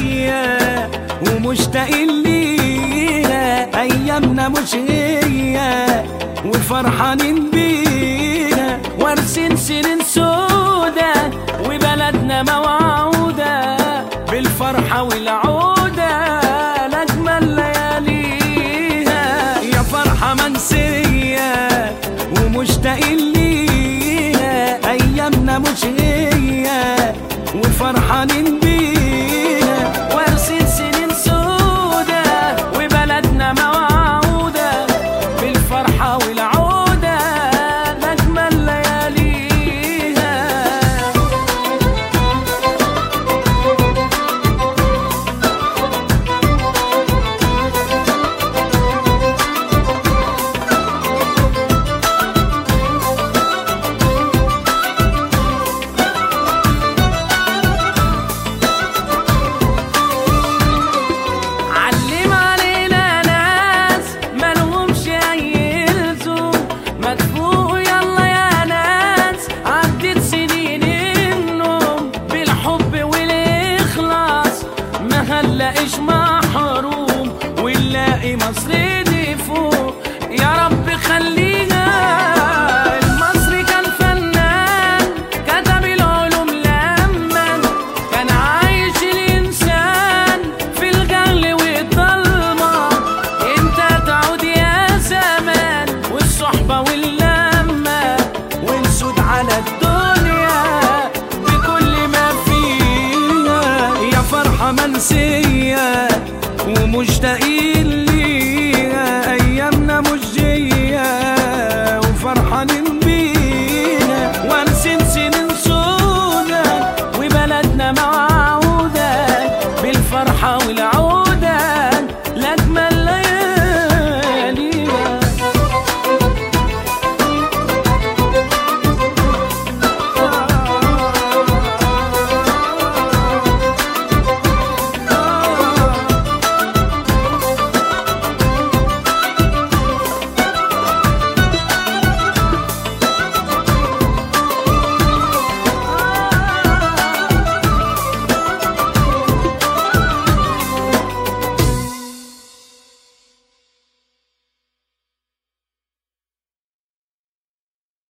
منسية ومشتاقين ليها أيامنا مش هي وفرحانين بيها وارسين سنين سودا وبلدنا موعودة بالفرحة والعودة لأجمل لياليها يا فرحة منسية ومشتاقين ليها أيامنا مش هي وفرحانين بيها وارسين سنين سودا وبلدنا موعودة بالفرحة والعودة لأجمل لياليها علم علينا ناس مالهمش اي لزوم ما تفوقوا يلا يا ناس عدت سنين النوم بالحب والاخلاص ما هنلاقيش محروم ونلاقي مصر دي فوق يا رب خلينا المصري كان فنان كتب العلوم لما كان عايش الإنسان في الجهل والظلمة انت تعود يا زمان والصحبة واللمة ونسود على الدنيا بكل ما فيها يا فرحة منسية ومشتاقين ليها أيامنا مش جاية